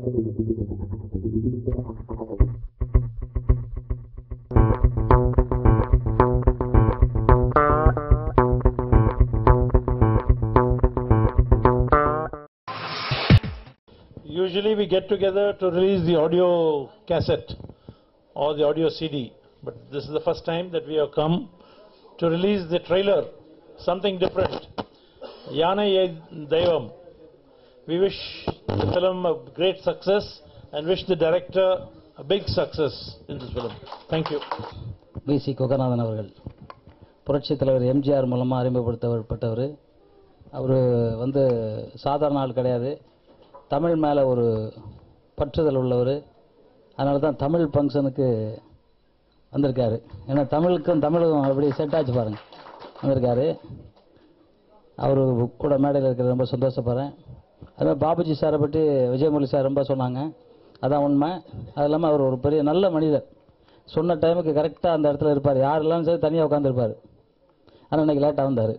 Usually we get together to release the audio cassette or the audio CD, but this is the first time that we have come to release the trailer, something different. Yana Ye Daivam. We wish the film a great success and wish the director a big success in this film. Thank you. P C Koganathan அவர்கள் புரட்சித் தலைவர் எம்ஜிஆர் மூலமாக அறிமுகப்படுத்தப்பட்டவர் அவர் வந்து சாதாரண ஆள் கிடையாது தமிழ் மேலே ஒரு பற்றுதல் உள்ளவர் அதனால தான் தமிழ் ஃபங்க்ஷனுக்கு வந்திருக்காரு ஏன்னா தமிழுக்கும் தமிழுக்கும் அப்படி செட் ஆச்சு பாருங்க வந்திருக்காரு அவர் கூட மேடையில் இருக்கிறது ரொம்ப சந்தோஷப்படுறேன் அதுமாதிரி பாபுஜி சாரை பற்றி விஜயமுரளி சார் ரொம்ப சொன்னாங்க அதான் உண்மை அது இல்லாமல் அவர் ஒரு பெரிய நல்ல மனிதர் சொன்ன டைமுக்கு கரெக்டாக அந்த இடத்துல இருப்பார் யாரெல்லாம் சரி தனியாக உட்காந்துருப்பார் ஆனால் இன்னைக்கு லேட்டாக வந்தார்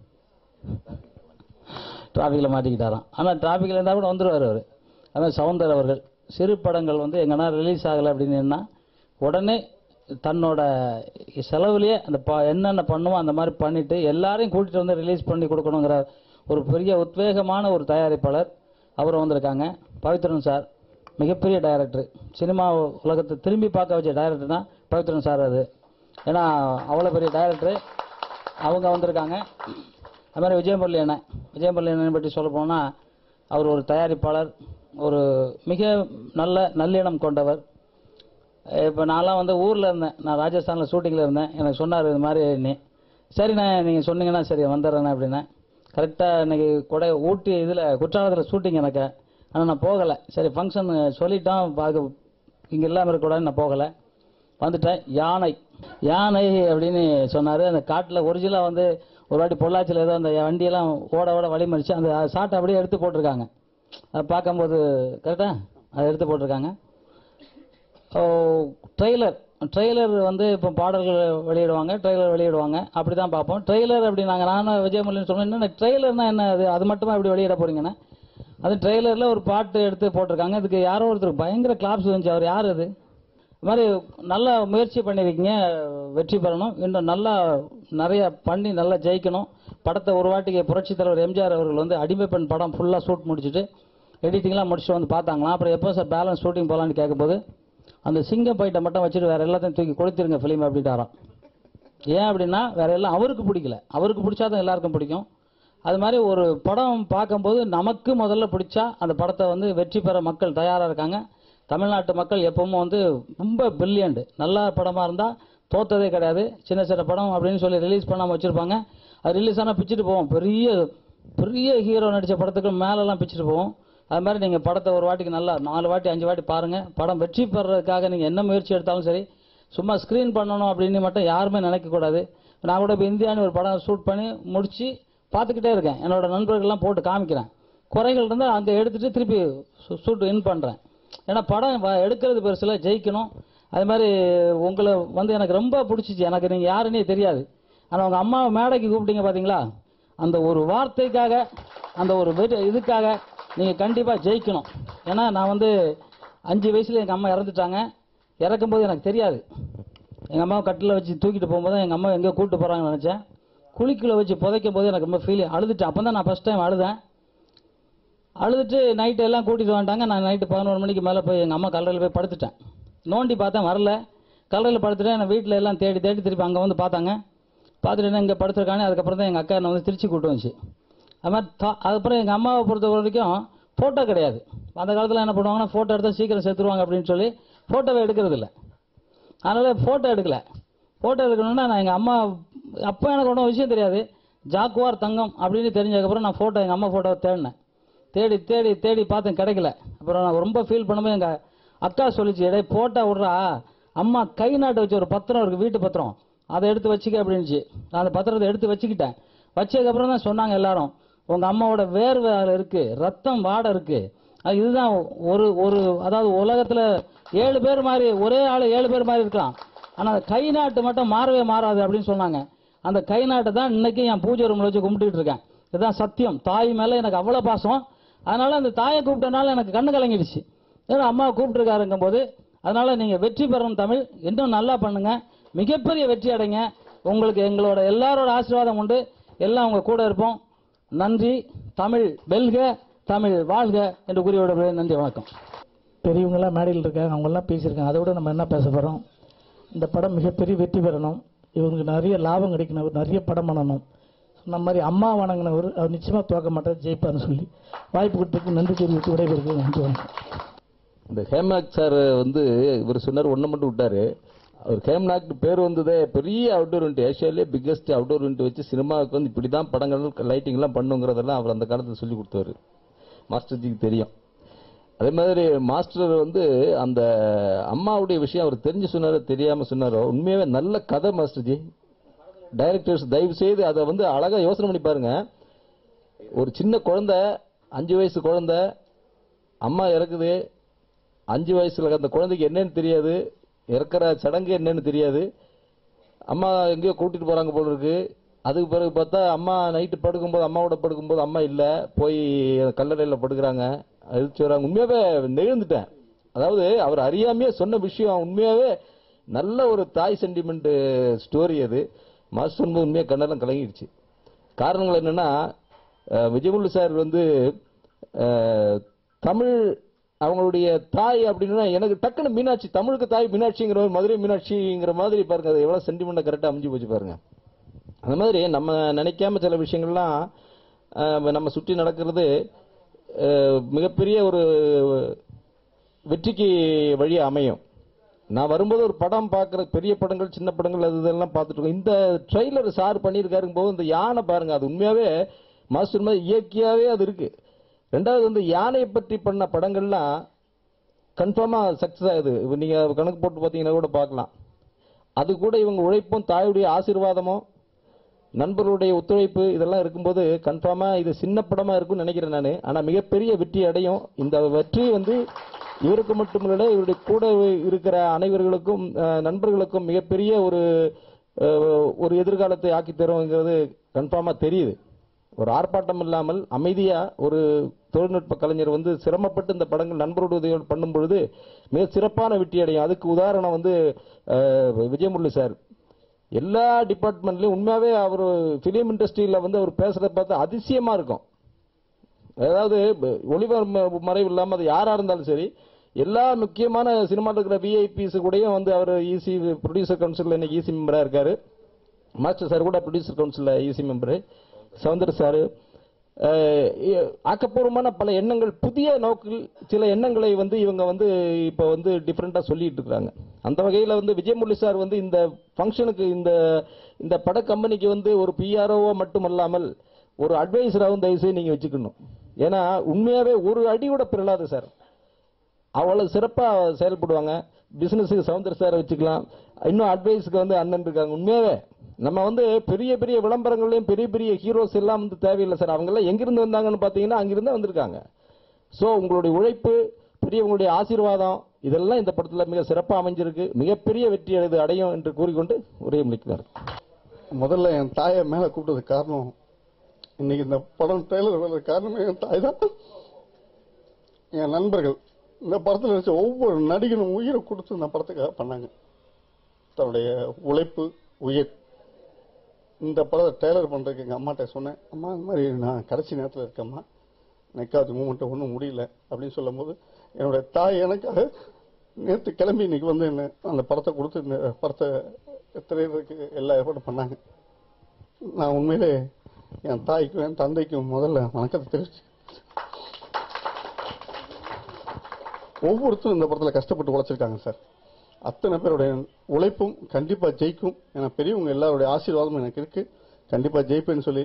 டிராஃபிக்கில் மாட்டிக்கிட்டாராம் ஆனால் டிராஃபிக்கில் இருந்தால் கூட வந்துடுவார் அவர் அதுமாதிரி சவுந்தர் அவர்கள் சிறு படங்கள் வந்து எங்கன்னா ரிலீஸ் ஆகலை அப்படின்னா உடனே தன்னோட செலவுலேயே அந்த ப என்னென்ன பண்ணுமோ அந்த மாதிரி பண்ணிட்டு எல்லாரையும் கூட்டிகிட்டு வந்து ரிலீஸ் பண்ணி கொடுக்கணுங்கிற ஒரு பெரிய உத்வேகமான ஒரு தயாரிப்பாளர் அவர் வந்திருக்காங்க பவித்ரன் சார் மிகப்பெரிய டைரக்டர் சினிமா உலகத்தை திரும்பி பார்க்க வச்ச டைரக்டர்னா பவித்ரன் சார் அது ஏன்னா அவ்வளோ பெரிய டைரக்டர் அவங்க வந்திருக்காங்க அது மாதிரி விஜயமுரளி அண்ணன் விஜயமுரளி அண்ணனை பற்றி சொல்ல போனால் அவர் ஒரு தயாரிப்பாளர் ஒரு மிக நல்ல நல்லிணம் கொண்டவர் இப்போ நான்லாம் வந்து ஊரில் இருந்தேன் நான் ராஜஸ்தானில் ஷூட்டிங்கில் இருந்தேன் எனக்கு சொன்னார் இது மாதிரி நீ சரிண்ணே நீங்கள் சொன்னீங்கன்னா சரி வந்துடுறேண்ணே அப்படின்னேன் கரெக்டாக இன்னைக்கு கொடை ஊட்டி இதில் குற்றாலத்தில் ஷூட்டிங் எனக்கு ஆனால் நான் போகலை சரி ஃபங்க்ஷன் சொல்லிட்டோம் பார்க்க இங்கே இல்லாமல் இருக்கக்கூடாதுன்னு நான் போகலை வந்துட்டேன் யானை யானை அப்படின்னு சொன்னார் அந்த காட்டில் ஒரிஜினலாக வந்து ஒரு வாட்டி பொள்ளாச்சியில் ஏதோ அந்த வண்டியெல்லாம் ஓட ஓட வழிமறிச்சு அந்த ஷாட்டை அப்படியே எடுத்து போட்டிருக்காங்க அதை பார்க்கும்போது கரெக்டாக அதை எடுத்து போட்டிருக்காங்க ட்ரெய்லர் ட்ரெய்லர் வந்து இப்போ பாடல்கள் வெளியிடுவாங்க ட்ரெய்லர் வெளியிடுவாங்க அப்படி தான் பார்ப்போம் ட்ரெய்லர் அப்படி நாங்கள் நானும் விஜயமுரளின்னு சொன்னேன் என்ன ட்ரெய்லர்னா என்ன அது அது மட்டுமா இப்படி வெளியிட போறீங்கன்னு அது ட்ரெய்லரில் ஒரு பாட்டு எடுத்து போட்டிருக்காங்க அதுக்கு யாரோ ஒருத்தர் பயங்கர கிளாப்ஸ் வந்துச்சு அவர் யார் அது இது மாதிரி நல்லா முயற்சி பண்ணியிருக்கீங்க வெற்றி பெறணும் இன்னும் நல்லா நிறைய பண்ணி நல்லா ஜெயிக்கணும் படத்தை ஒரு வாட்டிக்கு புரட்சி தலைவர் எம்ஜிஆர் அவர்கள் வந்து அடிமை பெண் படம் ஃபுல்லாக ஷூட் முடிச்சுட்டு எடிட்டிங்லாம் முடிச்சுட்டு வந்து பார்த்தாங்களாம் அப்புறம் எப்போ சார் பேலன்ஸ் ஷூட்டிங் போகலான்னு கேட்கும்போது அந்த சிங்கம் பைட்டை மட்டும் வச்சுட்டு வேற எல்லாத்தையும் தூக்கி கொடுத்துருங்க ஃபிலிம் அப்படின்ட்டாராம் ஏன் அப்படின்னா வேற எல்லாம் அவருக்கு பிடிக்கல அவருக்கு பிடிச்சாதான் எல்லாருக்கும் பிடிக்கும் அது மாதிரி ஒரு படம் பார்க்கும்போது நமக்கு முதல்ல பிடிச்சா அந்த படத்தை வந்து வெற்றி பெற மக்கள் தயாராக இருக்காங்க தமிழ்நாட்டு மக்கள் எப்பவும் வந்து ரொம்ப பிரில்லியண்ட் நல்ல படமாக இருந்தால் தோத்ததே கிடையாது சின்ன சின்ன படம் அப்படின்னு சொல்லி ரிலீஸ் பண்ணாமல் வச்சுருப்பாங்க அது ரிலீஸ் ஆனால் பிச்சுட்டு போவோம் பெரிய பெரிய ஹீரோ நடித்த படத்துக்கு மேலெல்லாம் பிச்சுட்டு போவோம் அது மாதிரி நீங்கள் படத்தை ஒரு வாட்டிக்கு நல்லா நாலு வாட்டி அஞ்சு வாட்டி பாருங்கள் படம் வெற்றி பெறதுக்காக நீங்கள் என்ன முயற்சி எடுத்தாலும் சரி சும்மா ஸ்க்ரீன் பண்ணணும் அப்படின்னு மட்டும் யாருமே நினைக்கக்கூடாது நான் கூட இப்போ இந்தியான்னு ஒரு படம் ஷூட் பண்ணி முடித்து பார்த்துக்கிட்டே இருக்கேன் என்னோட நண்பர்கள்லாம் போட்டு காமிக்கிறேன் குறைகள் இருந்தால் அங்கே எடுத்துட்டு திருப்பி ஷூட் இன் பண்ணுறேன் ஏன்னா படம் வ- எடுக்கிறது பெருசில் ஜெயிக்கணும் அது மாதிரி உங்களை வந்து எனக்கு ரொம்ப பிடிச்சிச்சு எனக்கு நீங்கள் யாருன்னே தெரியாது ஆனால் உங்கள் அம்மாவை மேடைக்கு கூப்பிட்டீங்க பார்த்தீங்களா அந்த ஒரு வார்த்தைக்காக அந்த ஒரு வெற்றி இதுக்காக நீங்கள் கண்டிப்பாக ஜெயிக்கணும் ஏன்னா நான் வந்து அஞ்சு வயசுல எங்கள் அம்மா இறந்துட்டாங்க இறக்கும்போது எனக்கு தெரியாது எங்கள் அம்மாவை கட்டில் வச்சு தூக்கிட்டு போகும்போது எங்கள் அம்மா எங்கேயோ கூப்பிட்டு போகிறாங்கன்னு நினச்சேன் குழிக்குள்ள வச்சு புதைக்கும் போது எனக்கு ரொம்ப ஃபீல் அழுதுட்டேன் அப்போ தான் நான் ஃபஸ்ட் டைம் அழுதேன் அழுதுட்டு நைட்டு எல்லாம் கூட்டிட்டு வந்துட்டாங்க நான் நைட்டு பதினோரு மணிக்கு மேலே போய் எங்கள் அம்மா கல்லறையில் போய் படுத்துட்டேன் நோண்டி பார்த்தேன் வரல கல்லறையில் படுத்துட்டேன் நான் வீட்டில் எல்லாம் தேடி தேடி திருப்பி அங்கே வந்து பார்த்தாங்க பார்த்துட்டு என்ன இங்கே படுத்துருக்கானே அதுக்கப்புறம் தான் எங்கள் அக்கா என்னை வந்து திருச்சி கூட்டு வந்துச்சு அது மாதிரி தா- அதுக்கப்புறம் எங்கள் அம்மாவை பொறுத்த வரைக்கும் ஃபோட்டோ கிடையாது அந்த காலத்தில் என்ன பண்ணுவாங்கன்னா ஃபோட்டோ எடுத்தால் சீக்கிரம் செத்துருவாங்க அப்படின்னு சொல்லி ஃபோட்டோவை எடுக்கிறது இல்லை அதனால் ஃபோட்டோ எடுக்கல ஃபோட்டோ எடுக்கணும்னா நான் எங்கள் அம்மா அப்போ எனக்கு ஒன்றும் விஷயம் தெரியாது ஜாக்குவார் தங்கம் அப்படின்னு தெரிஞ்சதுக்கப்புறம் நான் ஃபோட்டோ எங்கள் அம்மா ஃபோட்டோவை தேடினேன் தேடி தேடி தேடி பார்த்தேன் கிடைக்கல அப்புறம் நான் ரொம்ப ஃபீல் பண்ணும்போது எங்கள் அக்கா சொல்லிச்சு எடே ஃபோட்டோ விட்றா அம்மா கை நாட்டு வச்ச ஒரு பத்திரம் இருக்குது வீட்டு பத்திரம் அதை எடுத்து வச்சுக்க அப்படின்னுச்சு நான் அந்த பத்திரத்தை எடுத்து வச்சுக்கிட்டேன் வச்சதுக்கப்புறம் தான் சொன்னாங்க எல்லாரும் உங்கள் அம்மாவோட வேர்வை அதில் இருக்குது ரத்தம் வாடை இருக்குது அது இதுதான் ஒரு ஒரு அதாவது உலகத்தில் ஏழு பேர் மாதிரி ஒரே ஆள் ஏழு பேர் மாதிரி இருக்கலாம் ஆனால் கை நாட்டு மட்டும் மாறவே மாறாது அப்படின்னு சொன்னாங்க அந்த கை நாட்டை தான் இன்னைக்கு என் பூஜை ரூமில் வச்சு கும்பிட்டுட்டு இருக்கேன் இதுதான் சத்தியம் தாய் மேலே எனக்கு அவ்வளோ பாசம் அதனால அந்த தாயை கூப்பிட்டனால எனக்கு கண்ணு கலங்கிடுச்சு ஏன்னா அம்மா கூப்பிட்டுருக்காருங்கும் போது அதனால நீங்க வெற்றி பெறணும் தமிழ் இன்னும் நல்லா பண்ணுங்க மிகப்பெரிய வெற்றி அடைங்க உங்களுக்கு எங்களோட எல்லாரோட ஆசீர்வாதம் உண்டு எல்லாம் உங்க கூட இருப்போம் நன்றி தமிழ் வெல்க தமிழ் வாழ்க என்று கூறி விடப்படுகிறேன் நன்றி வணக்கம் பெரியவங்களாம் மேடையில் இருக்காங்க அவங்கெல்லாம் பேசியிருக்காங்க அதை விட நம்ம என்ன பேச போகிறோம் இந்த படம் மிகப்பெரிய வெற்றி பெறணும் இவங்களுக்கு நிறைய லாபம் கிடைக்கணும் அவர் நிறைய படம் பண்ணணும் சொன்ன மாதிரி அம்மா வணங்கினவர் அவர் நிச்சயமாக தோக்க மாட்டார் ஜெயிப்பார்னு சொல்லி வாய்ப்பு கொடுத்ததுக்கு நன்றி தெரிவித்து விடைபெறுகிறேன் நன்றி வணக்கம் இந்த ஹேம்நாக் சார் வந்து இவர் சொன்னார் ஒன்று மட்டும் விட்டாரு அவர் ஹேம்நாக் பேர் வந்ததே பெரிய அவுட்டோர் யூனிட் ஏஷியாலே பிக்கஸ்ட் அவுட்டோர் யூனிட் வச்சு சினிமாவுக்கு வந்து இப்படி தான் படங்கள் லைட்டிங்லாம் பண்ணுங்கிறதெல்லாம் அவர் அந்த காலத்தில் சொல்லி கொடுத்தாரு மாஸ்டர்ஜிக்கு தெரியும் அதே மாதிரி மாஸ்டர் வந்து அந்த அம்மாவுடைய விஷயம் அவர் தெரிஞ்சு சொன்னாரோ தெரியாம சொன்னாரோ உண்மையாவே நல்ல கதை மாஸ்டர்ஜி டைரக்டர்ஸ் தயவு செய்து அதை வந்து அழகா யோசனை பண்ணி பாருங்க ஒரு சின்ன குழந்தை அஞ்சு வயசு குழந்தை அம்மா இறக்குது அஞ்சு வயசுல அந்த குழந்தைக்கு என்னன்னு தெரியாது இறக்குற சடங்கு என்னன்னு தெரியாது அம்மா எங்கேயோ கூட்டிட்டு போறாங்க போல இருக்கு அதுக்கு பிறகு பார்த்தா அம்மா நைட்டு படுக்கும்போது அம்மாவோட படுக்கும்போது அம்மா இல்ல போய் கல்லறையில படுக்கிறாங்க அழிச்சு வராங்க உண்மையாவே நெழுந்துட்டேன் அதாவது அவர் அறியாமையே சொன்ன விஷயம் உண்மையாவே நல்ல ஒரு தாய் சென்டிமெண்ட் ஸ்டோரி அது மாஸ்டர் சொன்னது உண்மையா கண்ணெல்லாம் கலங்கிடுச்சு காரணங்கள் என்னன்னா அஹ், விஜயமுல்லு சார் வந்து அஹ், தமிழ் அவங்களுடைய தாய் அப்படின்னா எனக்கு டக்குன்னு மீனாட்சி தமிழுக்கு தாய் மீனாட்சிங்கிற ஒரு மதுரை மீனாட்சிங்கிற மாதிரி பாருங்க அது எவ்வளவு சென்டிமெண்ட் கரெக்டா அமைஞ்சு போச்சு பாருங்க அந்த மாதிரி நம்ம நினைக்காம சில விஷயங்கள்லாம் அஹ், நம்ம சுற்றி நடக்கிறது அஹ், மிகப்பெரிய ஒரு வெற்றிக்கு வழி அமையும் நான் வரும்போது ஒரு படம் பார்க்குற பெரிய படங்கள் சின்ன படங்கள் அது இதெல்லாம் பார்த்துட்டு இருக்கோம் இந்த ட்ரெய்லர் சார் பண்ணியிருக்காருங்க போது இந்த யானை பாருங்க அது உண்மையாவே மாஸ்டர் மாதிரி இயற்கையாவே அது இருக்கு ரெண்டாவது வந்து யானையை பற்றி பண்ண படங்கள்லாம் கன்ஃபார்மா சக்சஸ் ஆகுது இப்ப நீங்க கணக்கு போட்டு பார்த்தீங்கன்னா கூட பார்க்கலாம் அது கூட இவங்க உழைப்பும் தாயுடைய ஆசீர்வாதமும் நண்பர்களுடைய ஒத்துழைப்பு இதெல்லாம் இருக்கும்போது கன்ஃபார்மா இது சின்ன படமா இருக்கும்னு நினைக்கிறேன் நான் ஆனா மிகப்பெரிய வெற்றி அடையும் இந்த வெற்றி வந்து இவருக்கு மட்டுமில்லை இவருடைய கூட இருக்கிற அனைவர்களுக்கும் அஹ், நண்பர்களுக்கும் மிகப்பெரிய ஒரு அஹ், ஒரு எதிர்காலத்தை ஆக்கி தரும்ங்கிறது கன்ஃபார்மா தெரியுது ஒரு ஆர்ப்பாட்டம் இல்லாமல் அமைதியா ஒரு தொழில்நுட்ப கலைஞர் வந்து சிரமப்பட்டு இந்த படங்கள் நண்பரோடு உதவியோடு பண்ணும் பொழுது மிக சிறப்பான வெற்றி அடையும் அதுக்கு உதாரணம் வந்து அஹ், விஜயமுரளி சார் எல்லா டிபார்ட்மெண்ட்லயும் உண்மையாவே அவர் பிலிம் இண்டஸ்ட்ரியில வந்து அவர் பேசுறத பார்த்தா அதிசயமா இருக்கும் அதாவது ஒளிவர் மறைவு இல்லாம அது யாரா இருந்தாலும் சரி எல்லா முக்கியமான சினிமாவில் இருக்கிற விஐபிஸ் கூடயும் வந்து அவர் ஈசி ப்ரொடியூசர் கவுன்சில் இன்னைக்கு ஈசி மெம்பரா இருக்காரு மாஸ்டர் சார் கூட producer council EC member Soundar sir ஆக்கப்பூர்வமான பல எண்ணங்கள் புதிய நோக்கில் சில எண்ணங்களை வந்து இவங்க வந்து இப்போ வந்து டிஃப்ரெண்டா சொல்லிட்டு இருக்காங்க அந்த வகையில் வந்து விஜயமுரளி சார் வந்து இந்த ஃபங்க்ஷனுக்கு இந்த இந்த பட கம்பெனிக்கு வந்து ஒரு பிஆர்ஓ மட்டும் அல்லாமல் ஒரு அட்வைசராகவும் தயவுசெய்து நீங்க வச்சுக்கணும் ஏன்னா உண்மையாவே ஒரு அடி கூட பிறலாது சார் அவ்வளவு சிறப்பா செயல்படுவாங்க பிசினஸுக்கு சவுந்தர் சார் வச்சுக்கலாம் இன்னும் அட்வைஸ்க்கு வந்து அண்ணன் இருக்காங்க உண்மையாவே நம்ம வந்து பெரிய பெரிய விளம்பரங்களையும் பெரிய பெரிய ஹீரோஸ் எல்லாம் வந்து தேவையில்லை சார் அவங்க எல்லாம் எங்கிருந்து வந்தாங்கன்னு பாத்தீங்கன்னா அங்கிருந்து வந்திருக்காங்க சோ உங்களுடைய உழைப்பு பெரியவங்களுடைய ஆசீர்வாதம் இதெல்லாம் இந்த படத்துல மிக சிறப்பா அமைஞ்சிருக்கு மிகப்பெரிய வெற்றி அடைது அடையும் என்று கூறிக்கொண்டு உரையை முடிக்கிறார் முதல்ல என் தாயை மேல கூப்பிட்டதுக்கு காரணம் இன்னைக்கு இந்த படம் ட்ரெய்லர் வர்றதுக்கு காரணமே என் தாய் தான் என் நண்பர்கள் இந்த படத்தில் நடிச்ச ஒவ்வொரு நடிகனும் உயிரை கொடுத்து இந்த படத்துக்காக பண்ணாங்க தன்னுடைய உழைப்பு உயிர் இந்த படத்தை ட்ரெய்லர் பண்றதுக்கு எங்க அம்மாட்ட சொன்னேன் அம்மா இந்த மாதிரி நான் கடைசி நேரத்தில் இருக்கேம்மா நெக்காவது மூமெண்ட் ஒன்றும் முடியல அப்படின்னு சொல்லும்போது என்னுடைய தாய் எனக்காக நேற்று கிளம்பி இன்னைக்கு வந்து என்ன அந்த படத்தை கொடுத்து இந்த படத்தை திரையிறதுக்கு எல்லா ஏற்பாடும் பண்ணாங்க நான் உண்மையிலே என் தாய்க்கும் என் தந்தைக்கும் முதல்ல வணக்கத்தை தெரிவிச்சு ஒவ்வொருத்தரும் இந்த படத்துல கஷ்டப்பட்டு உழைச்சிருக்காங்க சார் அத்தனை பேருடைய உழைப்பும் கண்டிப்பா ஜெயிக்கும் ஏன்னா பெரியவங்க எல்லாருடைய ஆசீர்வாதமும் எனக்கு இருக்கு கண்டிப்பா ஜெயிப்பேன்னு சொல்லி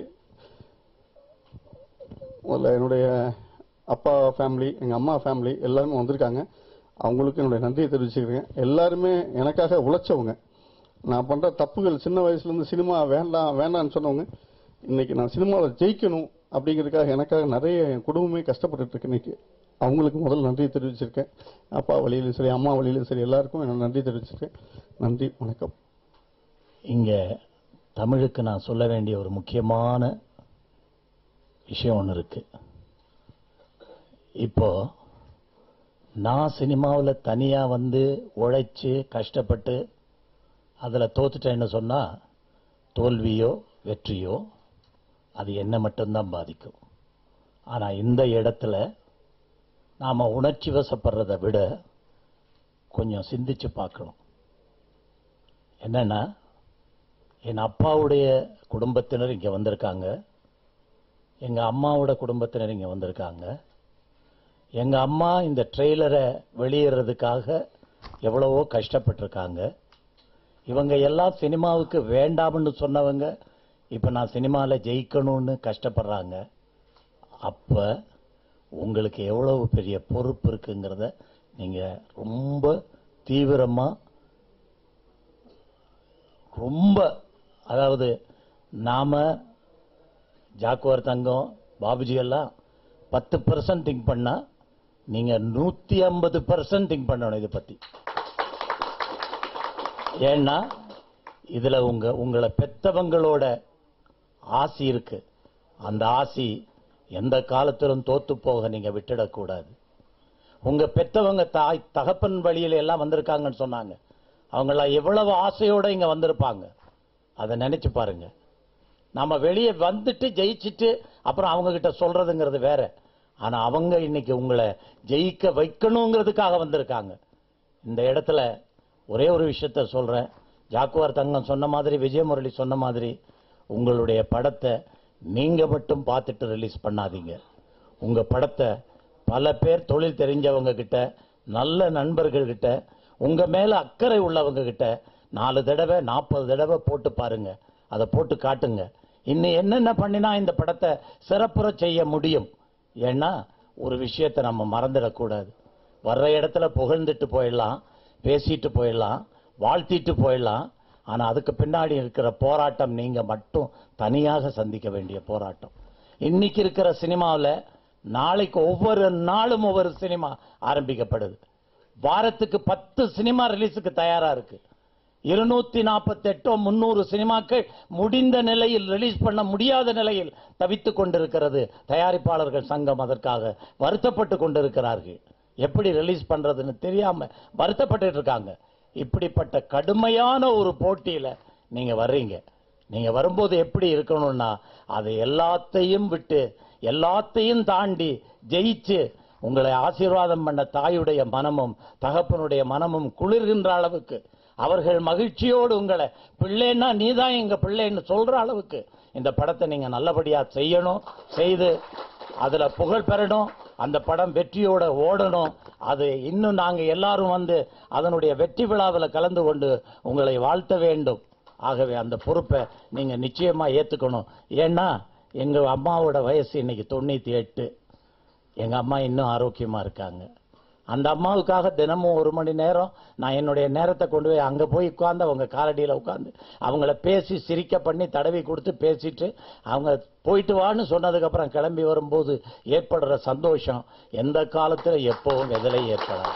முதல்ல என்னுடைய அப்பா ஃபேமிலி எங்க அம்மா ஃபேமிலி எல்லாருமே வந்திருக்காங்க அவங்களுக்கு என்னுடைய நன்றியை தெரிவிச்சுக்கிறேன் எல்லாருமே எனக்காக உழைச்சவங்க நான் பண்ற தப்புகள் சின்ன வயசுல இருந்து சினிமா வேண்டாம் வேண்டாம்னு சொன்னவங்க இன்னைக்கு நான் சினிமாவில் ஜெயிக்கணும் அப்படிங்கிறதுக்காக எனக்காக நிறைய என் குடும்பமே கஷ்டப்பட்டுட்டு இருக்கு இன்னைக்கு அவங்களுக்கு முதல்ல நன்றியை தெரிவிச்சிருக்கேன் அப்பா வழியிலும் சரி அம்மா வழியிலும் சரி எல்லாருக்கும் என்னோட நன்றி தெரிவிச்சிருக்கேன் நன்றி வணக்கம் இங்க தமிழுக்கு நான் சொல்ல வேண்டிய ஒரு முக்கியமான விஷயம் ஒன்று இருக்கு இப்போ நான் சினிமாவில் தனியாக வந்து உழைச்சி கஷ்டப்பட்டு அதில் தோத்துட்டேன்னு சொன்னால் தோல்வியோ வெற்றியோ அது என்ன மட்டும்தான் பாதிக்கும் ஆனால் இந்த இடத்துல நாம் உணர்ச்சி வசப்படுறதை விட கொஞ்சம் சிந்திச்சு பார்க்கணும் என்னன்னா என் அப்பாவுடைய குடும்பத்தினர் இங்கே வந்திருக்காங்க எங்கள் அம்மாவோட குடும்பத்தினர் இங்கே வந்திருக்காங்க எங்கள் அம்மா இந்த ட்ரெய்லரை வெளியிடுறதுக்காக எவ்வளவோ கஷ்டப்பட்டிருக்காங்க இவங்க எல்லாம் சினிமாவுக்கு வேண்டாம்னு சொன்னவங்க இப்போ நான் சினிமாவில் ஜெயிக்கணும்னு கஷ்டப்படுறாங்க அப்போ உங்களுக்கு எவ்வளவு பெரிய பொறுப்பு இருக்குங்கிறத நீங்கள் ரொம்ப தீவிரமாக ரொம்ப அதாவது நாம ஜாக்குவார் தங்கம் பாபுஜி எல்லாம் பத்து பர்சன்ட் திங்க் பண்ணா நீங்க நூத்தி ஐம்பது பர்சன்ட் திங்க் பண்ணணும் இதை பத்தி ஏன்னா இதுல உங்க உங்களை பெத்தவங்களோட ஆசி இருக்கு அந்த ஆசி எந்த காலத்திலும் தோத்து போக நீங்க விட்டுடக்கூடாது உங்க பெத்தவங்க தாய் தகப்பன் வழியில எல்லாம் வந்திருக்காங்கன்னு சொன்னாங்க அவங்களாம் எவ்வளவு ஆசையோட இங்க வந்திருப்பாங்க அதை நினைச்சு பாருங்க நாம வெளியே வந்துட்டு ஜெயிச்சிட்டு அப்புறம் அவங்க கிட்ட சொல்றதுங்கிறது வேற ஆனா அவங்க இன்னைக்கு உங்களை ஜெயிக்க வைக்கணுங்கிறதுக்காக வந்திருக்காங்க இந்த இடத்துல ஒரே ஒரு விஷயத்த சொல்றேன் ஜாக்குவார் தங்கம் சொன்ன மாதிரி விஜயமுரளி சொன்ன மாதிரி உங்களுடைய படத்தை நீங்க மட்டும் பார்த்துட்டு ரிலீஸ் பண்ணாதீங்க உங்க படத்தை பல பேர் தொழில் தெரிஞ்சவங்க கிட்ட நல்ல நண்பர்கள் கிட்ட உங்க மேல அக்கறை உள்ளவங்க கிட்ட நாலு தடவை நாற்பது தடவை போட்டு பாருங்க அதை போட்டு காட்டுங்க இன்னும் என்னென்ன பண்ணினா இந்த படத்தை சிறப்புற செய்ய முடியும் ஏன்னா ஒரு விஷயத்தை நம்ம மறந்துடக்கூடாது வர்ற இடத்துல புகழ்ந்துட்டு போயிடலாம் பேசிட்டு போயிடலாம் வாழ்த்திட்டு போயிடலாம் ஆனா அதுக்கு பின்னாடி இருக்கிற போராட்டம் நீங்க மட்டும் தனியாக சந்திக்க வேண்டிய போராட்டம் இன்னைக்கு இருக்கிற சினிமாவில் நாளைக்கு ஒவ்வொரு நாளும் ஒவ்வொரு சினிமா ஆரம்பிக்கப்படுது வாரத்துக்கு பத்து சினிமா ரிலீஸுக்கு தயாரா இருக்கு இருநூத்தி நாற்பத்தெட்டோ முன்னூறு சினிமாக்கள் முடிந்த நிலையில் ரிலீஸ் பண்ண முடியாத நிலையில் தவித்துக் கொண்டிருக்கிறது தயாரிப்பாளர்கள் சங்கம் அதற்காக வருத்தப்பட்டு கொண்டிருக்கிறார்கள் எப்படி ரிலீஸ் பண்றதுன்னு தெரியாம வருத்தப்பட்டு இருக்காங்க இப்படிப்பட்ட கடுமையான ஒரு போட்டியில நீங்க வர்றீங்க நீங்க வரும்போது எப்படி இருக்கணும்னா அதை எல்லாத்தையும் விட்டு எல்லாத்தையும் தாண்டி ஜெயிச்சு உங்களை ஆசீர்வாதம் பண்ண தாயுடைய மனமும் தகப்பனுடைய மனமும் குளிர்கின்ற அளவுக்கு அவர்கள் மகிழ்ச்சியோடு உங்களை பிள்ளைன்னா நீதான் எங்க பிள்ளைன்னு சொல்ற அளவுக்கு இந்த படத்தை நீங்க நல்லபடியா செய்யணும் செய்து அதுல புகழ் பெறணும் அந்த படம் வெற்றியோட ஓடணும் அது இன்னும் நாங்க எல்லாரும் வந்து அதனுடைய வெற்றி விழாவில் கலந்து கொண்டு உங்களை வாழ்த்த வேண்டும் ஆகவே அந்த பொறுப்பை நீங்க நிச்சயமா ஏத்துக்கணும் ஏன்னா எங்க அம்மாவோட வயசு இன்னைக்கு தொண்ணூத்தி எட்டு எங்க அம்மா இன்னும் ஆரோக்கியமா இருக்காங்க அந்த அம்மாவுக்காக தினமும் ஒரு மணி நேரம் நான் என்னுடைய நேரத்தை கொண்டு போய் அங்க போய் உட்கார்ந்து அவங்க காலடியில உட்கார்ந்து அவங்கள பேசி சிரிக்க பண்ணி தடவி கொடுத்து பேசிட்டு அவங்க போயிட்டு வான்னு சொன்னதுக்கு அப்புறம் கிளம்பி வரும்போது ஏற்படுற சந்தோஷம் எந்த காலத்துல எப்பவும் எதிலே ஏற்படாது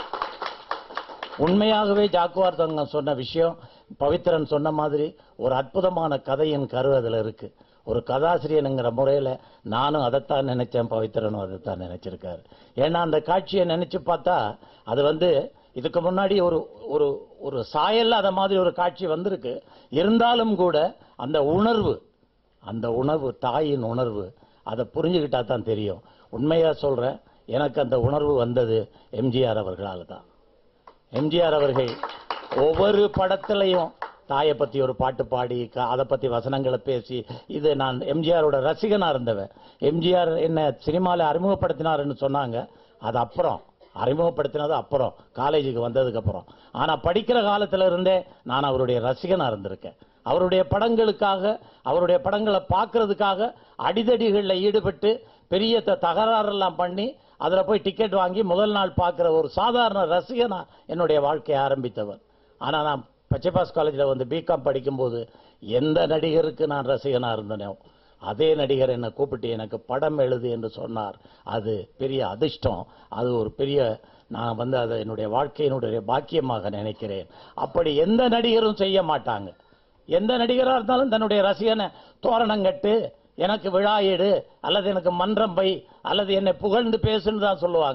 உண்மையாகவே ஜாக்குவார் தங்கம் சொன்ன விஷயம் பவித்ரன் சொன்ன மாதிரி ஒரு அற்புதமான கதையின் கரு அதுல இருக்கு ஒரு கதாசிரியனுங்கிற முறையில நானும் அதைத்தான் நினைச்சேன் பவித்ரனும் அதைத்தான் நினைச்சிருக்காரு ஏன்னா அந்த காட்சியை நினைச்சு பார்த்தா அது வந்து இதுக்கு முன்னாடி ஒரு ஒரு ஒரு சாயல்ல அத மாதிரி ஒரு காட்சி வந்திருக்கு இருந்தாலும் கூட அந்த உணர்வு அந்த உணர்வு தாயின் உணர்வு அதை புரிஞ்சுக்கிட்டா தான் தெரியும் உண்மையா சொல்றேன் எனக்கு அந்த உணர்வு வந்தது எம்ஜிஆர் அவர்களால தான் எம்ஜிஆர் அவர்கள் ஒவ்வொரு படத்திலையும் தாயை பத்தி ஒரு பாட்டு பாடி க- அதை பத்தி வசனங்களை பேசி இது நான் எம்ஜிஆரோட ரசிகனா இருந்தவன் எம்ஜிஆர் என்ன சினிமால அறிமுகப்படுத்தினாருன்னு சொன்னாங்க அது அப்புறம் அறிமுகப்படுத்தினது அப்புறம் காலேஜுக்கு வந்ததுக்கு அப்புறம் ஆனா படிக்கிற காலத்துல இருந்தே நான் அவருடைய ரசிகனா இருந்திருக்கேன் அவருடைய படங்களுக்காக அவருடைய படங்களை பார்க்கறதுக்காக அடிதடிகளில் ஈடுபட்டு பெரிய த- தகராறெல்லாம் பண்ணி அதுல போய் டிக்கெட் வாங்கி முதல் நாள் பார்க்கிற ஒரு சாதாரண ரசிகனா என்னுடைய வாழ்க்கையை ஆரம்பித்தவர் ஆனா நான் பச்சைபாஸ் காலேஜில் வந்து பிகாம் படிக்கும்போது எந்த நடிகருக்கு நான் ரசிகனா இருந்தனோ அதே நடிகர் என்னை கூப்பிட்டு எனக்கு படம் எழுது என்று சொன்னார் அது பெரிய அதிர்ஷ்டம் அது ஒரு பெரிய நான் வந்து அதை என்னுடைய வாழ்க்கையினுடைய பாக்கியமாக நினைக்கிறேன் அப்படி எந்த நடிகரும் செய்ய மாட்டாங்க எந்த நடிகரா இருந்தாலும் தன்னுடைய ரசிகனை தோரணம் கட்டு எனக்கு விழா எடு அல்லது எனக்கு மன்றம் பை அல்லது என்னை புகழ்ந்து பேசுன்னு தான் சொல்லுவாங்க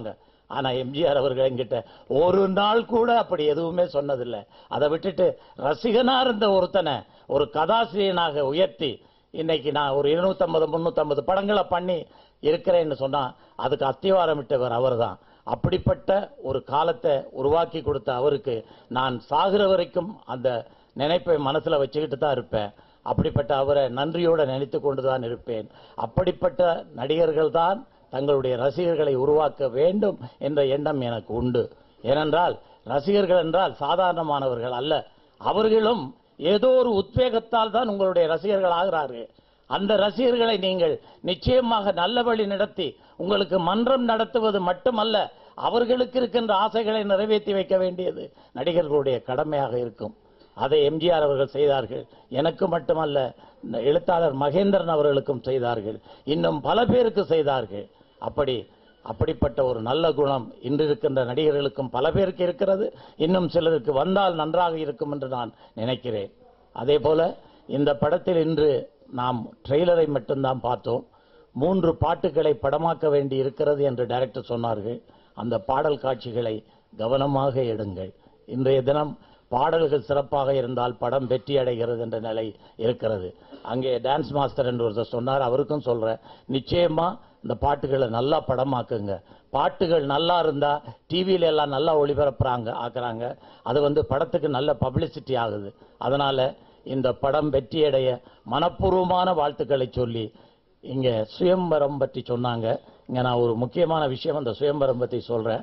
ஆனா எம்ஜிஆர் அவர்கள் என்கிட்ட ஒரு நாள் கூட அப்படி எதுவுமே சொன்னதில்லை அதை விட்டுட்டு ரசிகனா இருந்த ஒருத்தனை ஒரு கதாசிரியனாக உயர்த்தி இன்னைக்கு நான் ஒரு 250 முன்னூத்தம்பது படங்களை பண்ணி இருக்கிறேன்னு சொன்னா அதுக்கு அத்திவாரமிட்டவர் அவர்தான் அப்படிப்பட்ட ஒரு காலத்தை உருவாக்கி கொடுத்த அவருக்கு நான் சாகிற வரைக்கும் அந்த நினைப்பை மனசுல வச்சுக்கிட்டு தான் இருப்பேன் அப்படிப்பட்ட அவரை நன்றியோட நினைத்து கொண்டுதான் இருப்பேன் அப்படிப்பட்ட நடிகர்கள் தான் தங்களுடைய ரசிகர்களை உருவாக்க வேண்டும் என்ற எண்ணம் எனக்கு உண்டு ஏனென்றால் ரசிகர்கள் என்றால் சாதாரணமானவர்கள் அல்ல அவர்களும் ஏதோ ஒரு உத்வேகத்தால் தான் உங்களுடைய ரசிகர்கள் ஆகிறார்கள் அந்த ரசிகர்களை நீங்கள் நிச்சயமாக நல்ல வழி நடத்தி உங்களுக்கு மன்றம் நடத்துவது மட்டுமல்ல அவர்களுக்கு இருக்கின்ற ஆசைகளை நிறைவேற்றி வைக்க வேண்டியது நடிகர்களுடைய கடமையாக இருக்கும் அதை எம்ஜிஆர் அவர்கள் செய்தார்கள் எனக்கு மட்டுமல்ல இந்த எழுத்தாளர் மகேந்திரன் அவர்களுக்கும் செய்தார்கள் இன்னும் பல பேருக்கு செய்தார்கள் அப்படி அப்படிப்பட்ட ஒரு நல்ல குணம் இன்று இருக்கின்ற நடிகர்களுக்கும் பல பேருக்கு இருக்கிறது இன்னும் சிலருக்கு வந்தால் நன்றாக இருக்கும் என்று நான் நினைக்கிறேன் அதே போல இந்த படத்தில் இன்று நாம் ட்ரெய்லரை மட்டும்தான் பார்த்தோம் மூன்று பாட்டுகளை படமாக்க வேண்டி இருக்கிறது என்று டைரக்டர் சொன்னார்கள் அந்த பாடல் காட்சிகளை கவனமாக எடுங்கள் இன்றைய தினம் பாடல்கள் சிறப்பாக இருந்தால் படம் வெற்றி அடைகிறது என்ற நிலை இருக்கிறது அங்கே டான்ஸ் மாஸ்டர் என்று ஒருத்தர் சொன்னார் அவருக்கும் சொல்றேன் நிச்சயமா இந்த பாட்டுகளை நல்லா படமாக்குங்க பாட்டுகள் நல்லா இருந்தா டிவியில எல்லாம் நல்லா ஒளிபரப்புறாங்க ஆக்குறாங்க அது வந்து படத்துக்கு நல்ல பப்ளிசிட்டி ஆகுது அதனால இந்த படம் வெற்றியடைய மனப்பூர்வமான வாழ்த்துக்களை சொல்லி இங்க சுயம்பரம் பற்றி சொன்னாங்க இங்க நான் ஒரு முக்கியமான விஷயம் அந்த சுயம்பரம் பற்றி சொல்றேன்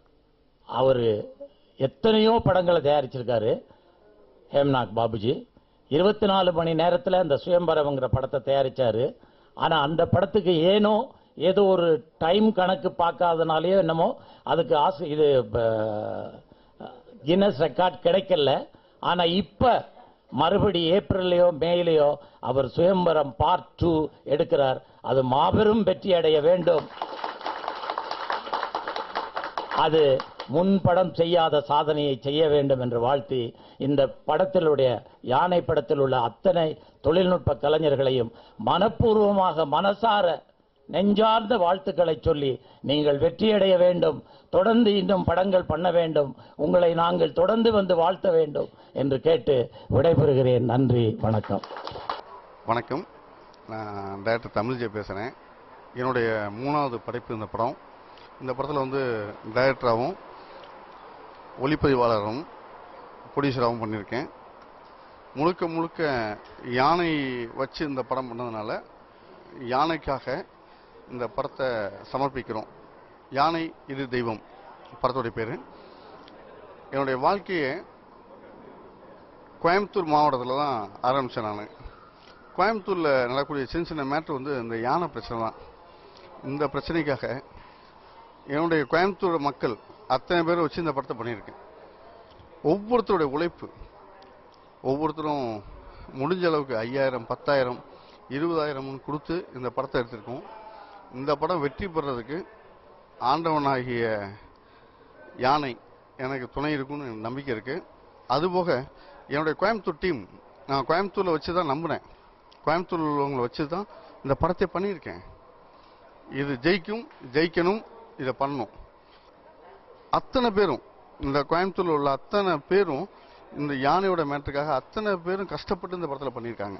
அவரு எத்தனையோ படங்களை தயாரிச்சிருக்காரு ஹேம்நாக் பாபுஜி இருபத்தி நாலு மணி நேரத்துல அந்த சுயம்பரம்ங்கிற படத்தை தயாரிச்சாரு ஆனா அந்த படத்துக்கு ஏனோ ஏதோ ஒரு டைம் கணக்கு பார்க்காதனாலயோ என்னமோ அதுக்கு ஆசை இது கின்னஸ் ரெக்கார்ட் கிடைக்கல ஆனா இப்ப மறுபடி ஏப்ரல்லையோ மேலையோ அவர் சுயம்பரம் பார்ட் டூ எடுக்கிறார் அது மாபெரும் வெற்றி அடைய வேண்டும் அது முன் படம் செய்யாத சாதனையை செய்ய வேண்டும் என்று வாழ்த்தி இந்த படத்திலுடைய யானை படத்தில் உள்ள அத்தனை தொழில்நுட்ப கலைஞர்களையும் மனப்பூர்வமாக மனசார நெஞ்சார்ந்த வாழ்த்துக்களை சொல்லி நீங்கள் வெற்றியடைய வேண்டும் தொடர்ந்து இன்னும் படங்கள் பண்ண வேண்டும் உங்களை நாங்கள் தொடர்ந்து வந்து வாழ்த்த வேண்டும் என்று கேட்டு விடைபெறுகிறேன் நன்றி வணக்கம் வணக்கம் நான் டைரக்டர் தமிழ்ஜே பேசுகிறேன் என்னுடைய மூணாவது படைப்பு இந்த படம் இந்த படத்தில் வந்து டைரக்டராகவும் ஒளிப்பதிவாளரும் ப்ரொடியூசராகவும் பண்ணியிருக்கேன் முழுக்க முழுக்க யானை வச்சு இந்த படம் பண்ணதுனால யானைக்காக இந்த படத்தை சமர்ப்பிக்கிறோம் யானை இது தெய்வம் படத்துடைய பேர் என்னுடைய வாழ்க்கையை கோயம்புத்தூர் மாவட்டத்தில் தான் ஆரம்பித்தேன் நான் கோயம்புத்தூரில் நடக்கக்கூடிய சின்ன சின்ன மேட்ரு வந்து இந்த யானை பிரச்சனை தான் இந்த பிரச்சனைக்காக என்னுடைய கோயம்புத்தூர் மக்கள் அத்தனை பேரை வச்சு இந்த படத்தை பண்ணியிருக்கேன் ஒவ்வொருத்தருடைய உழைப்பு ஒவ்வொருத்தரும் முடிஞ்ச அளவுக்கு ஐயாயிரம் பத்தாயிரம் இருபதாயிரம்னு கொடுத்து இந்த படத்தை எடுத்திருக்கோம் இந்த படம் வெற்றி பெறதுக்கு ஆண்டவனாகிய யானை எனக்கு துணை இருக்கும்னு எனக்கு நம்பிக்கை இருக்கு அதுபோக என்னுடைய கோயம்புத்தூர் டீம் நான் கோயம்புத்தூரில் வச்சு தான் நம்பினேன் கோயம்புத்தூர் உள்ளவங்களை வச்சு தான் இந்த படத்தை பண்ணியிருக்கேன் இது ஜெயிக்கும் ஜெயிக்கணும் இதை பண்ணணும் அத்தனை பேரும் இந்த கோயம்புத்தூர்ல உள்ள அத்தனை பேரும் இந்த யானையோட மேட்டருக்காக அத்தனை பேரும் கஷ்டப்பட்டு இந்த படத்தில் பண்ணியிருக்காங்க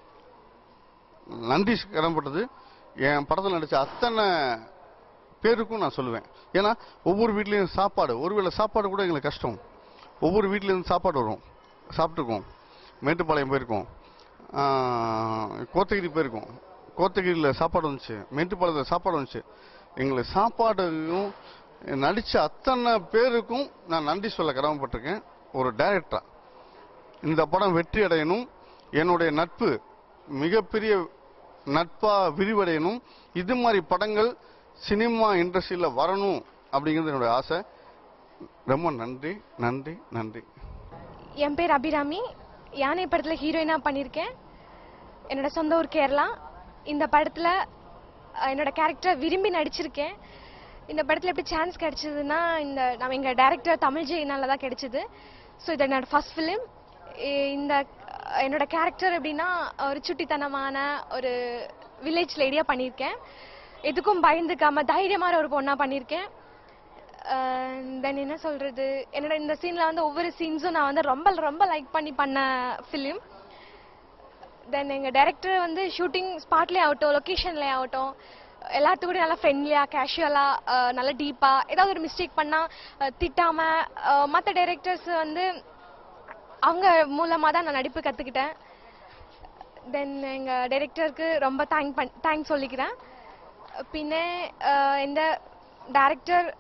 நன்றி கடன்பட்டது என் படத்தில் நடிச்ச அத்தனை பேருக்கும் நான் சொல்லுவேன் ஏன்னா ஒவ்வொரு வீட்லேயும் சாப்பாடு ஒருவேளை சாப்பாடு கூட எங்களுக்கு கஷ்டம் ஒவ்வொரு வீட்லேருந்து சாப்பாடு வரும் சாப்பிட்டுருக்கோம் மேட்டுப்பாளையம் போயிருக்கோம் ஆஹ், கோத்தகிரி போயிருக்கோம் கோத்தகிரியில் சாப்பாடு வந்துச்சு மேட்டுப்பாளையத்தில் சாப்பாடு வந்துச்சு எங்களுக்கு சாப்பாடையும் நடித்த அத்தனை பேருக்கும் நான் நன்றி சொல்ல கடமைப்பட்டிருக்கேன் ஒரு டைரக்டரா இந்த படம் வெற்றி அடையணும் என்னுடைய நட்பு மிகப்பெரிய நட்பா விரிவடையணும் இது மாதிரி படங்கள் சினிமா இண்டஸ்ட்ரியில் வரணும் அப்படிங்கிறது என்னுடைய ஆசை ரொம்ப நன்றி நன்றி நன்றி என் பேர் அபிராமி யானை படத்தில் ஹீரோயினாக பண்ணியிருக்கேன் என்னோட சொந்த ஊர் கேரளா இந்த படத்தில் என்னோட கேரக்டர் விரும்பி நடிச்சிருக்கேன் இந்த படத்தில் எப்படி சான்ஸ் கிடைச்சதுன்னா இந்த நம்ம எங்கள் டேரக்டர் தமிழ் ஜெயினால தான் கிடைச்சது ஸோ இது என்னோட ஃபர்ஸ்ட் ஃபிலிம் இந்த அஹ், என்னோட கேரக்டர் எப்படின்னா ஒரு சுட்டித்தனமான ஒரு வில்லேஜ் லேடியாக பண்ணியிருக்கேன் எதுக்கும் பயந்துக்காம தைரியமான ஒரு பொண்ணாக பண்ணியிருக்கேன் தென் என்ன சொல்றது என்னோட இந்த சீன்ல வந்து ஒவ்வொரு சீன்ஸும் நான் வந்து ரொம்ப ரொம்ப லைக் பண்ணி பண்ண ஃபிலிம் தென் எங்க டைரக்டர் வந்து ஷூட்டிங் ஸ்பாட்லேயே ஆகட்டும் லொக்கேஷன்லேயே ஆகட்டும் எல்லாத்து கூட நல்லா ஃப்ரெண்ட்லியா கேஷுவலா நல்லா டீப்பா ஏதாவது ஒரு மிஸ்டேக் பண்ணா அஹ், திட்டாம மற்ற டைரக்டர்ஸ் வந்து அவங்க மூலமா தான் நான் நடிப்பு கத்துக்கிட்டேன் தென் எங்க டைரக்டருக்கு ரொம்ப தேங்க் பண் தேங்க்ஸ் சொல்லிக்கிறேன் பின்ன அஹ், இந்த டைரக்டர்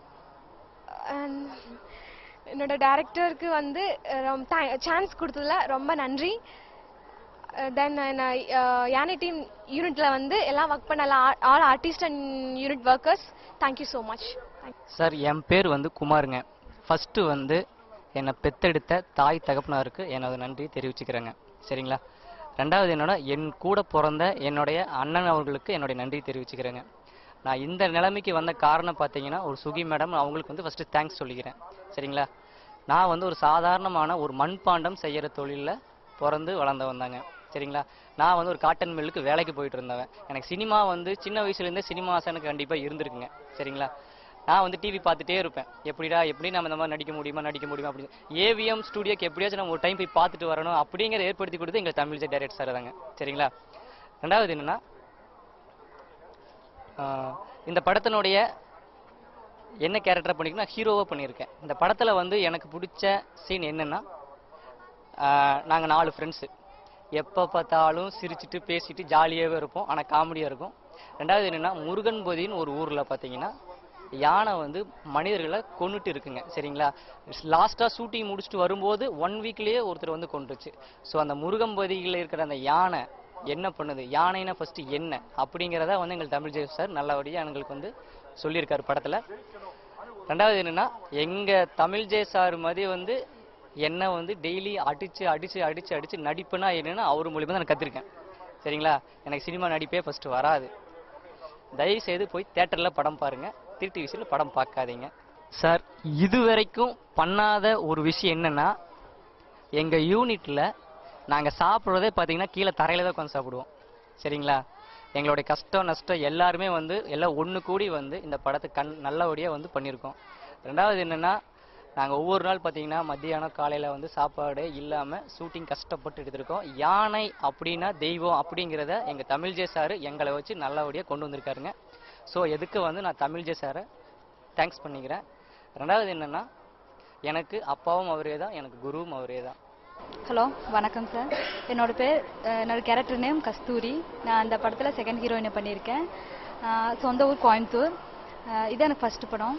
என்னோட டைரக்டருக்கு வந்து சான்ஸ் கொடுத்ததுல ரொம்ப நன்றி தென் நான் யானை டீம் யூனிட்ல வந்து எல்லாம் ஒர்க் பண்ண all artist and unit workers thank you so much sir என் பேர் வந்து குமாருங்க ஃபஸ்ட்டு வந்து என்னை பெத்தெடுத்த தாய் தகப்பனாருக்கு எனது நன்றி தெரிவிச்சுக்கிறேங்க சரிங்களா ரெண்டாவது என்னோட என் கூட பிறந்த என்னுடைய அண்ணன் அவர்களுக்கு என்னுடைய நன்றி தெரிவிச்சுக்கிறேங்க நான் இந்த நிலைமைக்கு வந்த காரணம் பார்த்தீங்கன்னா ஒரு சுகி மேடம் அவங்களுக்கு வந்து ஃபஸ்ட்டு தேங்க்ஸ் சொல்லிக்கிறேன் சரிங்களா நான் வந்து ஒரு சாதாரணமான ஒரு மண்பாண்டம் செய்கிற தொழிலில் பிறந்து வளர்ந்தவன் தாங்க சரிங்களா நான் வந்து ஒரு காட்டன் மில்லுக்கு வேலைக்கு போயிட்டு இருந்தவன் எனக்கு சினிமா வந்து சின்ன வயசுலேருந்தே சினிமா ஆசை எனக்கு கண்டிப்பாக இருந்திருக்குங்க சரிங்களா நான் வந்து டிவி பார்த்துட்டே இருப்பேன் எப்படிடா எப்படி நம்ம இந்த மாதிரி நடிக்க முடியுமா நடிக்க முடியுமா அப்படின்னு ஏவிஎம் ஸ்டுடியோக்கு எப்படியாச்சும் நம்ம ஒரு டைம் போய் பார்த்துட்டு வரணும் அப்படிங்கிற ஏற்படுத்தி கொடுத்து எங்கள் தமிழ் டைரக்டர் சார் தாங்க சரிங்களா ரெண்டாவது என்னன்னா ஆஹ் இந்த படத்தினுடைய என்ன கேரக்டர் பண்ணிருக்கேன் ஹீரோவாக பண்ணியிருக்கேன் இந்த படத்தில் வந்து எனக்கு பிடிச்ச சீன் என்னன்னா நாங்கள் நாலு ஃப்ரெண்ட்ஸு எப்போ பார்த்தாலும் சிரிச்சிட்டு பேசிட்டு ஜாலியாகவே இருப்போம் ஆனால் காமெடியாக இருக்கும் ரெண்டாவது என்னன்னா முருகன் பொதின்னு ஒரு ஊரில் பார்த்தீங்கன்னா யானை வந்து மனிதர்களை கொன்னுட்டு இருக்குங்க சரிங்களா லாஸ்ட்டாக ஷூட்டிங் முடிச்சுட்டு வரும்போது ஒன் வீக்லேயே ஒருத்தர் வந்து கொண்டுருச்சு ஸோ அந்த முருகம்பதியில் இருக்கிற அந்த யானை என்ன பண்ணுது யானைனா ஃபர்ஸ்ட் என்ன அப்படிங்கிறத வந்து எங்கள் தமிழ் ஜெய் சார் நல்லபடியாக எங்களுக்கு வந்து சொல்லியிருக்காரு படத்தில் ரெண்டாவது என்னன்னா எங்க தமிழ் ஜெய சார் மாதிரி வந்து என்ன வந்து டெய்லி அடிச்சு அடிச்சு அடிச்சு அடிச்சு நடிப்புனா என்னன்னு அவர் மூலியமா தான் நான் கத்திருக்கேன் சரிங்களா எனக்கு சினிமா நடிப்பே ஃபர்ஸ்ட் வராது தயவு செய்து போய் தேட்டர்ல படம் பாருங்க திருட்டி விசில படம் பார்க்காதீங்க சார் இது வரைக்கும் பண்ணாத ஒரு விஷயம் என்னன்னா எங்க யூனிட்ல நாங்க சாப்பிட்றதே பாத்தீங்கன்னா கீழே தரையில தான் உட்காந்து சாப்பிடுவோம் சரிங்களா எங்களுடைய கஷ்டம் நஷ்டம் எல்லாருமே வந்து எல்லாம் ஒன்று கூடி வந்து இந்த படத்தை கண் நல்லபடியாக வந்து பண்ணியிருக்கோம் ரெண்டாவது என்னன்னா நாங்கள் ஒவ்வொரு நாள் பார்த்தீங்கன்னா மத்தியானம் காலையில் வந்து சாப்பாடு இல்லாமல் ஷூட்டிங் கஷ்டப்பட்டு எடுத்திருக்கோம் யானை அப்படின்னா தெய்வம் அப்படிங்கிறத எங்கள் தமிழ்ஜே சார் எங்களை வச்சு நல்லபடியாக கொண்டு வந்திருக்காருங்க ஸோ எதுக்கு வந்து நான் தமிழ்ஜே சாரை தேங்க்ஸ் பண்ணிக்கிறேன் ரெண்டாவது என்னன்னா எனக்கு அப்பாவும் அவரே தான் எனக்கு குருவும் அவரே தான் ஹலோ வணக்கம் சார் என்னோட பேர் அஹ், என்னோட கேரக்டர் நேம் கஸ்தூரி நான் அந்த படத்தில் செகண்ட் ஹீரோயினை பண்ணியிருக்கேன் அஹ், சொந்த ஊர் கோயம்புத்தூர் அஹ், இது எனக்கு ஃபர்ஸ்ட் படம்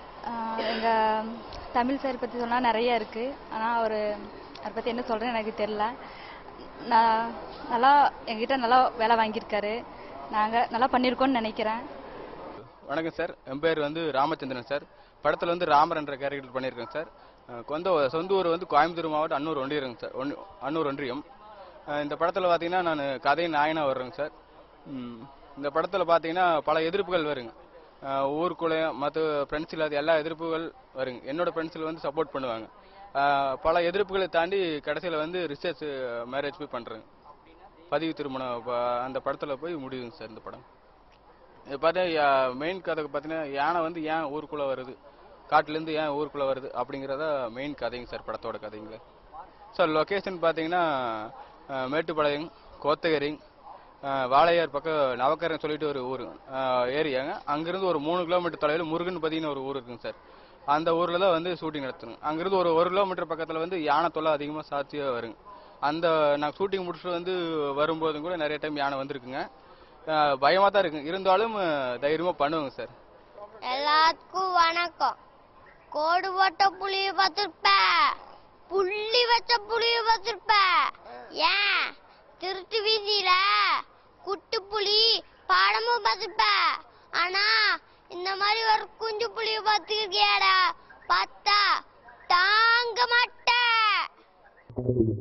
எங்கள் தமிழ் சார் பற்றி சொன்னால் நிறைய இருக்குது ஆனால் அவர் அதை பற்றி என்ன சொல்கிறேன்னு எனக்கு தெரில நான் நல்லா எங்ககிட்ட நல்லா வேலை வாங்கியிருக்காரு நாங்கள் நல்லா பண்ணியிருக்கோம்னு நினைக்கிறேன் வணக்கம் சார் என் பேர் வந்து ராமச்சந்திரன் சார் படத்தில் வந்து ராமர் என்ற கேரக்டர் பண்ணியிருக்கேன் சார் அஹ் சொந்த சொந்த ஊர் வந்து கோயம்புத்தூர் மாவட்டம் அன்னூர் ஒன்றியம் சார் ஒன் அன்னூர் ஒன்றியம் அஹ் இந்த படத்தில் பார்த்தீங்கன்னா நான் கதை நாயனா வர்றேங்க சார் ம், இந்த படத்தில் பார்த்தீங்கன்னா பல எதிர்ப்புகள் வருங்க அஹ் ஊருக்குள்ளே மற்ற ஃப்ரெண்ட்ஸ் இல்லாத எல்லா எதிர்ப்புகள் வருங்க என்னோட ஃப்ரெண்ட்ஸில் வந்து சப்போர்ட் பண்ணுவாங்க அஹ் பல எதிர்ப்புகளை தாண்டி கடைசியில் வந்து ரிசர்ச் மேரேஜ் போய் பண்ணுறேங்க பதிவு திருமணம் ப- அந்த படத்தில் போய் முடியுங்க சார் இந்த படம் இது பார்த்தா மெயின் கதை பார்த்தீங்கன்னா யானை வந்து ஏன் ஊருக்குள்ளே வருது காட்டுலேருந்து ஏன் ஊருக்குள்ளே வருது அப்படிங்கிறத மெயின் கதைங்க சார் படத்தோட கதைங்க சார் லொக்கேஷன் பார்த்தீங்கன்னா அஹ், மேட்டுப்பாளையம் கோத்தகிரிங் அஹ், வாளையார் பக்கம் நவக்கரன் சொல்லிட்டு ஒரு ஊர் ஏரியாங்க அங்கிருந்து ஒரு மூணு கிலோமீட்டர் தொலைவில் முருகன் பதின்னு ஒரு ஊர் இருக்குங்க சார் அந்த ஊரில் தான் வந்து ஷூட்டிங் நடத்தணும் அங்கிருந்து ஒரு ஒரு கிலோமீட்டர் பக்கத்தில் வந்து யானை தொல்லை அதிகமாக சாட்சியாக வருங்க அந்த நான் ஷூட்டிங் முடிச்சுட்டு வந்து வரும்போதும் கூட நிறைய டைம் யானை வந்திருக்குங்க பயமாக தான் இருக்குங்க இருந்தாலும் தைரியமாக பண்ணுவோங்க சார் எல்லாத்துக்கும் வணக்கம் கோடு போட்ட புளிய பார்த்திருப்ப புள்ளி வச்ச புளிய பார்த்திருப்ப ஏன் திருட்டு வீதியில குட்டு புலி பாடமும் பார்த்திருப்ப ஆனா இந்த மாதிரி ஒரு குஞ்சு புளிய பார்த்துக்கிறியாடா பார்த்தா தாங்க மாட்டேன்